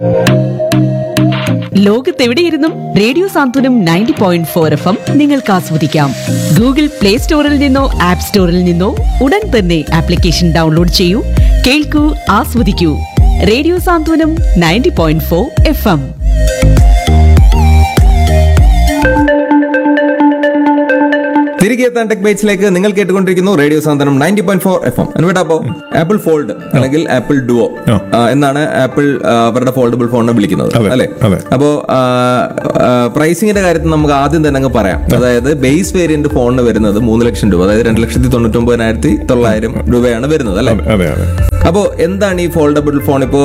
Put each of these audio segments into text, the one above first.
ലോകത്തെവിടെയിരുന്നും radio Santhwanam ninety point four F M നിങ്ങൾക്ക് ആസ്വദിക്കാം Google play സ്റ്റോറിൽ നിന്നോ ആപ്പ് സ്റ്റോറിൽ നിന്നോ ഉടൻ തന്നെ ആപ്ലിക്കേഷൻ ഡൗൺലോഡ് ചെയ്യൂ കേൾക്കൂ ആസ്വദിക്കൂ radio Santhwanam ninety point four F M തിരികെ എത്താൻ ടെക് ബൈറ്റ്സിലേക്ക് നിങ്ങൾ കേട്ടുകൊണ്ടിരിക്കുന്നു radio Santhwanam ninety point four F M അനുവേട്ടാ ആപ്പിൾ ഫോൾഡ് അല്ലെങ്കിൽ ആപ്പിൾ ഡുവോ ആ. എന്നാണ് ആപ്പിൾ ആ, അവരുടെ ഫോൾഡബിൾ ഫോണിനെ വിളിക്കുന്നത് അതെ, അല്ലെ അതെ. അപ്പോ പ്രൈസിംഗിന്റെ കാര്യത്തിൽ നമുക്ക് ആദ്യം തന്നെ അങ്ങ് പറയാം അതായത് ബേസ് വേരിയന്റ് ഫോണിന് വരുന്നത് മൂന്ന് ലക്ഷം രൂപ അതായത് രണ്ട് ലക്ഷത്തി തൊണ്ണൂറ്റി ഒമ്പതിനായിരത്തി തൊള്ളായിരം രൂപയാണ് വരുന്നത് അല്ലെ അതെ അതെ അപ്പോ എന്താണ് ഈ ഫോൾഡബിൾ ഫോൺ ഇപ്പോ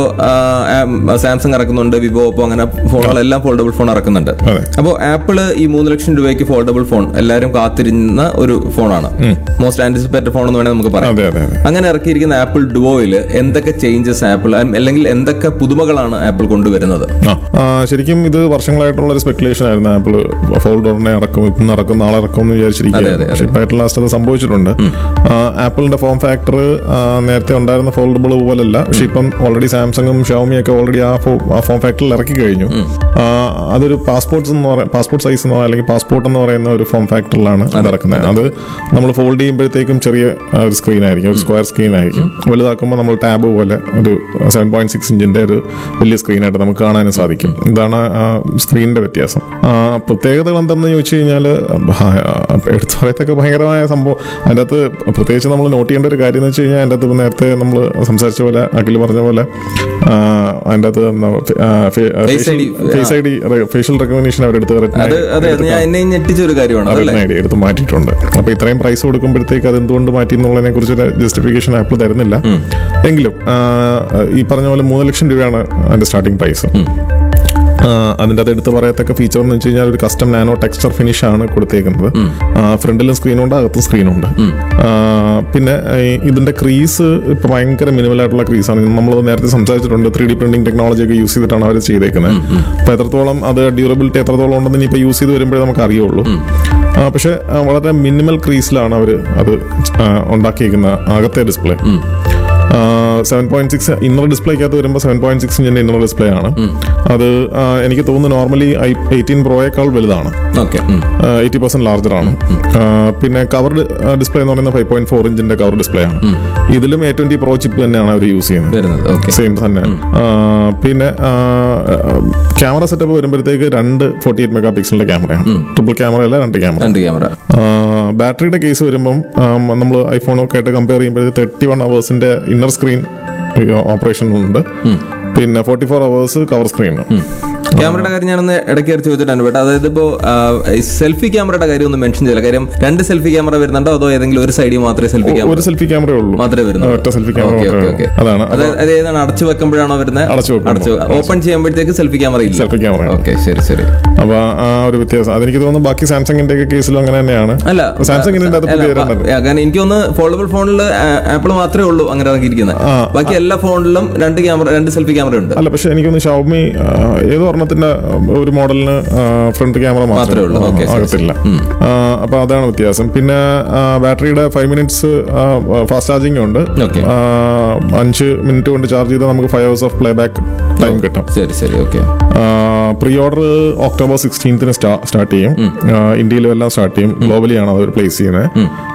സാംസങ് ഇറക്കുന്നുണ്ട് വിവോ ഓപ്പോ അങ്ങനെ ഫോണുകളെല്ലാം ഫോൾഡബിൾ ഫോൺ ഇറക്കുന്നുണ്ട് അതെ. അപ്പോ ആപ്പിള് ഈ മൂന്ന് ലക്ഷം രൂപയ്ക്ക് ഫോൾഡബിൾ ഫോൺ എല്ലാവരും കാത്തിരുന്ന ഒരു ഫോണാണ് മോസ്റ്റ് ആന്റിസിപ്പേറ്റഡ് ഫോൺ എന്ന് വേണമെങ്കിൽ നമുക്ക് പറയാം അതെ അതെ അതെ അങ്ങനെ ഇറക്കിയിരിക്കുന്ന ആപ്പിൾ ഡുവോയില് എന്തൊക്കെ ചേഞ്ചസ് ആപ്പിൾ അല്ലെങ്കിൽ എന്തൊക്കെ പുതുമകളാണ് ആപ്പിൾ കൊണ്ടുവരുന്നത് ആ ആ, ശരിക്കും ഇത് വർഷങ്ങളായിട്ടുള്ള ഒരു സ്പെക്കുലേഷൻ ആയിരുന്നു ആപ്പിൾ ഫോൾഡ് ഉടനെ ഇറക്കും ഇന്ന് ഇറക്കും നാളെ ഇറക്കും എന്ന് അതെ, അതെ, വിചാരിച്ചിരിക്കുകയാണ് പക്ഷേ ഇപ്പൊ ഏറ്റവും ലാസ്റ്റ് അത് സംഭവിച്ചിട്ടുണ്ട് ആപ്പിളിന്റെ ഫോം ഫാക്ടർ നേരത്തെ ഉണ്ടായിരുന്ന ഫോൾഡബിൾ പോലല്ല പക്ഷെ ഇപ്പം ഓൾറെഡി സാംസങ്ങും ഷോമി ഒക്കെ ഓൾറെഡി ആ ഫോ- ആ ഫോം ഫാക്ടറിൽ ഇറക്കി കഴിഞ്ഞു ആ, അതൊരു പാസ്പോർട്ട്സ് എന്ന് പറയുന്ന പാസ്പോർട്ട് സൈസ് എന്ന് പറയുന്ന അല്ലെങ്കിൽ പാസ്പോർട്ട് എന്ന് പറയുന്ന ഒരു ഫോം ഫാക്ടറിലാണ് അത് ഇറക്കുന്നത് അത് നമ്മൾ ഫോൾഡ് ചെയ്യുമ്പോഴത്തേക്കും ചെറിയ ആ, ഒരു സ്ക്രീൻ ആയിരിക്കും ഒരു സ്ക്വയർ സ്ക്രീൻ ആയിരിക്കും വലുതാക്കുമ്പോൾ നമ്മൾ ടാബ് പോലെ ഒരു സെവൻ പോയിന്റ് സിക്സ് ഇഞ്ചിന്റെ ഒരു വലിയ സ്ക്രീനായിട്ട് നമുക്ക് കാണാനും സാധിക്കും ഇതാണ് സ്ക്രീനിന്റെ വ്യത്യാസം ആ, പ്രത്യേകതകൾ എന്തെന്ന് ചോദിച്ചു കഴിഞ്ഞാൽ എടുത്തു പറയത്തൊക്കെ ഭയങ്കരമായ സംഭവം അതിൻ്റെ അകത്ത് പ്രത്യേകിച്ച് നമ്മൾ നോട്ട് ചെയ്യേണ്ട ഒരു കാര്യം എന്ന് വെച്ച് കഴിഞ്ഞാൽ അതിൻ്റെ അകത്ത് ഇപ്പം നേരത്തെ നമ്മൾ സംസാരിച്ച പോലെ അഖിൽ പറഞ്ഞ പോലെ ആ, അതിൻ്റെ അകത്ത് Face ID, face I D facial recognition അവരെടുത്ത് അത് അതെ അത് ഞാൻ എന്നെ ഞെട്ടിച്ച ഒരു കാര്യമാണ് അതല്ലേ അവരുടെ ഐഡിയ എടുത്ത് മാറ്റിയിട്ടുണ്ട് അപ്പൊ ഇത്രയും പ്രൈസ് കൊടുക്കുമ്പോഴത്തേക്ക് അത് എന്തുകൊണ്ട് മാറ്റി എന്നുള്ളതിനെ കുറിച്ച് ജസ്റ്റിഫിക്കേഷൻ ആപ്പിൾ തരുന്നില്ല എങ്കിലും ആ, ഈ പറഞ്ഞ പോലെ മൂന്ന് ലക്ഷം രൂപയാണ് അതിന്റെ സ്റ്റാർട്ടിംഗ് പ്രൈസ് അതിന്റെ അത് എടുത്ത് പറയത്തക്ക ഫീച്ചർ എന്ന് വെച്ച് കഴിഞ്ഞാൽ ഒരു കസ്റ്റം നാനോ ടെക്സ്ചർ ഫിനിഷ് ആണ് കൊടുത്തേക്കുന്നത് ഫ്രണ്ടിലും സ്ക്രീനുണ്ട് അകത്തും സ്ക്രീനുണ്ട് പിന്നെ ഈ ഇതിന്റെ ക്രീസ് ഇപ്പൊ ഭയങ്കര മിനിമൽ ആയിട്ടുള്ള ക്രീസ് ആണ് നമ്മൾ നേരത്തെ സംസാരിച്ചിട്ടുണ്ട് ത്രീ ഡി പ്രിന്റിംഗ് ടെക്നോളജി ഒക്കെ യൂസ് ചെയ്തിട്ടാണ് അവർ ചെയ്തേക്കുന്നത് അപ്പൊ എത്രത്തോളം അത് ഡ്യൂറബിലിറ്റി എത്രത്തോളം ഉണ്ടെന്ന് ഇനിയിപ്പോ യൂസ് ചെയ്ത് വരുമ്പോഴേ നമുക്ക് അറിയുള്ളൂ ആ, പക്ഷെ ആ, വളരെ മിനിമൽ ക്രീസിലാണ് അവർ അത് ആ, ഉണ്ടാക്കിയിരിക്കുന്ന അകത്തെ display seven point six inner ഡിസ്പ്ലേക്കകത്ത് വരുമ്പോൾ സെവൻ പോയിന്റ് സിക്സ് ഇഞ്ചിന്റെ ഇന്നർ ഡിസ്പ്ലേ ആണ് അത് ആ, എനിക്ക് തോന്നുന്നു നോർമലി എയ്റ്റീൻ പ്രോയേക്കാൾ വലുതാണ് ഓക്കെ എയ്റ്റി പെർസെന്റ് ലാർജർ ആണ് ആ, പിന്നെ കവർ ഡിസ്പ്ലേ എന്ന് പറയുന്നത് ഫൈവ് പോയിന്റ് ഫോർ ഇഞ്ചിന്റെ കവർ ഡിസ്പ്ലേ ആണ് ഇതിലും എ ട്വന്റി പ്രോ ചിപ്പ് തന്നെയാണ് അവർ യൂസ് ചെയ്യുന്നത് വരുന്നത് ഓക്കെ സെയിം തന്നെ ആ, പിന്നെ ക്യാമറ സെറ്റപ്പ് വരുമ്പോഴത്തേക്ക് രണ്ട് ഫോർട്ടി എയ്റ്റ് മെഗാ പിക്സലിന്റെ ക്യാമറയാണ് ട്രിപ്പിൾ ക്യാമറ അല്ല രണ്ട് ക്യാമറ രണ്ട് ക്യാമറ ബാറ്ററിയുടെ കേസ് വരുമ്പം നമ്മൾ ഐഫോണൊക്കെ ആയിട്ട് കമ്പയർ ചെയ്യുമ്പോൾ തേർട്ടി വൺ അവേഴ്സിന്റെ ഇന്നർ സ്ക്രീൻ ഓപ്പറേഷൻ ഉണ്ട് പിന്നെ forty four hours cover screen ക്യാമറയുടെ കാര്യം ഞാനൊന്ന് ഇടയ്ക്ക് കയറി ചോദിച്ചിട്ടാണ് ബട്ട് അതായത് ഇപ്പോ സെൽഫി ക്യാമറയുടെ കാര്യം ഒന്ന് മെൻഷൻ ചെയ്യില്ല കാര്യം രണ്ട് സെൽഫി ക്യാമറ വരുന്നുണ്ടോ അതോ ഏതെങ്കിലും ഒരു സൈഡിൽ മാത്രമേ സെൽഫി ഒരു ക്യാമറ സെൽഫി ക്യാമറ ഉള്ളൂ മാത്രമേ വരുന്നുള്ളൂ ഒറ്റ സെൽഫി ക്യാമറ ഓക്കെ, മാത്രമേ ഓക്കെ, ഉള്ളൂ. ഓക്കെ. അതാണ് അത് അത് ഏതാണ് അടച്ചു വെക്കുമ്പോഴാണോ വരുന്നത് അടച്ചു വെക്കുമ്പോൾ. അടച്ചു ഓപ്പൺ ചെയ്യുമ്പോഴത്തേക്ക് സെൽഫി ക്യാമറ ഇല്ല സെൽഫി ക്യാമറ ഓക്കെ ശരി ശരി അപ്പൊ ആ ഒരു വ്യത്യാസം അതെനിക്ക് തോന്നുന്നു ബാക്കി സാംസങ്ങിന്റെ ഒക്കെ കേസിലും അങ്ങനെ തന്നെയാണ് അല്ല സാംസങ്ങിന്റെ അത് അല്ല, പുതിയ ബ- വരുന്നുണ്ട് കാരണം എനിക്ക് ഒന്ന് ഫോൾഡബിൾ ഫോണിൽ ആപ്പിൾ മാത്രമേ ഉള്ളൂ അങ്ങനെ ഇറങ്ങിയിരിക്കുന്നത് ബാക്കി എല്ലാ ഫോണിലും രണ്ട് ക്യാമറ രണ്ട് സെൽഫി ക്യാമറ ഉണ്ട് അല്ല പക്ഷെ എനിക്കൊന്ന് ഷവമി ഏത് ഒരെണ്ണത്തിന്റെ ഒരു മോഡലിന് ഫ്രണ്ട് ക്യാമറ മാത്രമേ മാത്രമേ ഉള്ളൂ. ഓക്കേ, ശരി, ആകത്തില്ല ആ, അപ്പൊ അതാണ് വ്യത്യാസം പിന്നെ ആ, ബാറ്ററിയുടെ ഫൈവ് മിനിറ്റ്സ് ഫാസ്റ്റ് ചാർജിങ് ഉണ്ട് ഓക്കേ. ആ, അഞ്ച് മിനിറ്റ് കൊണ്ട് ചാർജ് ചെയ്താൽ നമുക്ക് five hours of playback time കിട്ടും ശരി ശരി ഓക്കെ പ്രീ ഓർഡർ ഒക്ടോബർ സിക്സ്റ്റീൻത്തിന് സ്റ്റാർട്ട് ചെയ്യും ആ, ഇന്ത്യയിലും എല്ലാം സ്റ്റാർട്ട് ചെയ്യും ഗ്ലോബലിയാണ് അവർ പ്ലേസ് ചെയ്യുന്നത്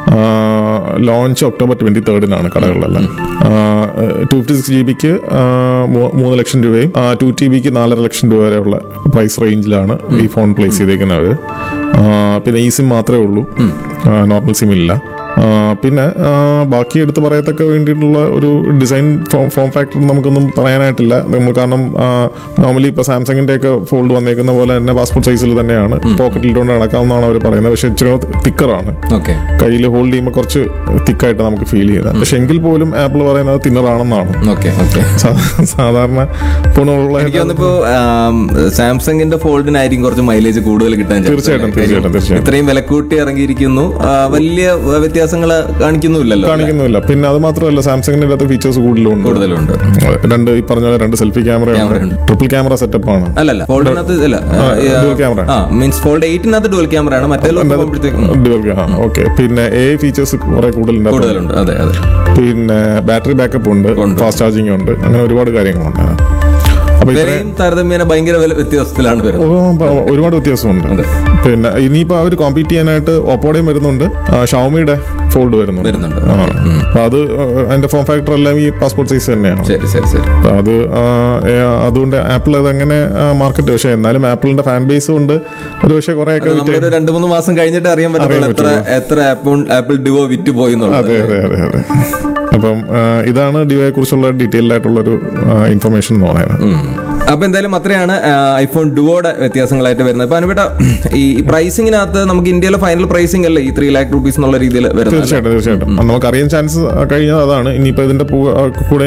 ലോഞ്ച് ഒക്ടോബർ ട്വന്റി തേർഡിനാണ് കടകളിലെല്ലാം ടു ഫിഫ്റ്റി സിക്സ് ജി ബിക്ക് മൂന്ന് ലക്ഷം രൂപയും ടു ടി ബിക്ക് നാലര ലക്ഷം രൂപ വരെയുള്ള പ്രൈസ് റേഞ്ചിലാണ് ഈ ഫോൺ പ്ലേസ് ചെയ്തേക്കുന്നത് ആ, പിന്നെ ഈ സിം മാത്രമേ ഉള്ളൂ നോർമൽ സിം ഇല്ല ആ, പിന്നെ ആ, ബാക്കി എടുത്ത് പറയത്തക്ക വേണ്ടിയിട്ടുള്ള ഒരു ഡിസൈൻ ഫോം ഫാക്ടർ നമുക്കൊന്നും പറയാനായിട്ടില്ല നമ്മൾ കാരണം നോർമലി ഇപ്പൊ സാംസങ്ങിന്റെ ഒക്കെ ഫോൾഡ് വന്നേക്കുന്ന പോലെ തന്നെ പാസ്പോർട്ട് സൈസിൽ തന്നെയാണ് പോക്കറ്റിൽ ഇട്ടുകൊണ്ട് നടക്കാവുന്നതാണ് അവർ പറയുന്നത് പക്ഷെ ഇച്ചിരി തിക്കറാണ് ഓക്കെ കയ്യിൽ ഹോൾഡ് ചെയ്യുമ്പോൾ കുറച്ച് തിക്കായിട്ട് നമുക്ക് ഫീൽ ചെയ്യുന്നത് പക്ഷെ എങ്കിൽ പോലും ആപ്പിൾ പറയുന്നത് തിന്നറാണെന്നാണ് ഓക്കെ ഓക്കെ സാധാരണ ഫോണുള്ള എനിക്ക് തോന്നിപ്പോ സാംസങ്ങിന്റെ ഫോൾഡിനായിരിക്കും കുറച്ച് മൈലേജ് കൂടുതൽ കിട്ടാൻ chance തീർച്ചയായിട്ടും, ഉണ്ട്. തീർച്ചയായിട്ടും, തീർച്ചയായിട്ടും. ഇത്രയും വില കൂട്ടി ഇറങ്ങിയിരിക്കുന്നു ആ, വലിയ വ്യത്യാസങ്ങൾ കാണിക്കുന്നുമില്ലല്ലോ കാണിക്കുന്നില്ല പിന്നെ അത് മാത്രമല്ല സാംസങ്ങിന്റെ അകത്ത് ഫീച്ചേഴ്സ് കൂടുതലുണ്ട് കൂടുതലുണ്ട് രണ്ട് ഈ പറഞ്ഞ പോലെ രണ്ട് സെൽഫി ക്യാമറ ക്യാമറയുണ്ട്. ട്രിപ്പിൾ ക്യാമറ സെറ്റപ്പ് ആണ് അല്ലല്ല ഫോൾഡിനകത്ത് അല്ല dual camera. ആ മീൻസ് ഫോൾഡ് എയ്റ്റിനകത്ത് ഡുവൽ ക്യാമറ ആണ് മറ്റേ പോകുമ്പോഴത്തേക്കും ഓക്കെ പിന്നെ എ ഫീച്ചേഴ്സ് കുറെ കൂടുതലുണ്ട് അപ്പൊ കൂടുതലുണ്ട് അതെ അതെ പിന്നെ ബാറ്ററി ബാക്കപ്പ് ഉണ്ട് ഉണ്ട്. ഫാസ്റ്റ് ചാർജിങ് ഉണ്ട് അങ്ങനെ ഒരുപാട് കാര്യങ്ങളുണ്ട് അപ്പൊ ഇത്ര വിലയും താരതമ്യേന ഭയങ്കര വില വ്യത്യാസത്തിലാണ് വരുന്നത് ഓ, പ- ഒരുപാട് വ്യത്യാസമുണ്ട് പിന്നെ ഇനിയിപ്പോ അവർ കോമ്പീറ്റ് ചെയ്യാനായിട്ട് ഓപ്പോടെയും വരുന്നുണ്ട് ആ, ഷവമിയുടെ ഫോൾഡ് വരുന്നുണ്ട് വരുന്നുണ്ട്. ആ. അപ്പൊ അത് ആ, അതിന്റെ ഫോം ഫാക്ടർ എല്ലാം ഈ പാസ്പോർട്ട് സൈസ് തന്നെയാണ് ശരി ശരി ശരി അപ്പൊ അത് ആ, ഏ, അതുകൊണ്ട് ആപ്പിൾ അതങ്ങനെ മാർക്കറ്റ് പക്ഷേ എന്നാലും ആപ്പിളിന്റെ ഫാൻ ബേസ് കൊണ്ട് ഒരു പക്ഷേ കുറെയൊക്കെ നമ്മളൊരു രണ്ടു മൂന്ന് മാസം കഴിഞ്ഞിട്ട് അറിയാൻ പറ്റുള്ളൂ എത്ര എത്ര ആപ്പിൾ ആപ്പിൾ ഡിവോ വിറ്റ് പോയി എന്നുള്ളത് അതെ അതെ അതെ അതെ അപ്പം ആ, ഇതാണ് ഡിവയെ കുറിച്ചുള്ള ഡീറ്റെയിൽഡ് ആയിട്ടുള്ള ഒരു ഇൻഫർമേഷൻ എന്ന് പറയുന്നത് ഉം. അപ്പൊ എന്തായാലും അത്രയാണ് ആ, ഐഫോൺ ഡുവോയുടെ വ്യത്യാസങ്ങളായിട്ട് വരുന്നത് അപ്പൊ അനുപേട്ട ഈ പ്രൈസിങ്ങിനകത്ത് നമുക്ക് ഇന്ത്യയിലെ ഫൈനൽ പ്രൈസിംഗ് അല്ലേ ഈ ത്രീ ലാക്ക് റുപ്പീസ് എന്നുള്ള രീതിയിൽ വരുന്നത് തീർച്ചയായിട്ടും തീർച്ചയായിട്ടും നമുക്ക് അറിയാൻ ചാൻസ് കഴിഞ്ഞാൽ അതാണ് ഇനിയിപ്പോ ഇതിന്റെ പൂ- കൂടെ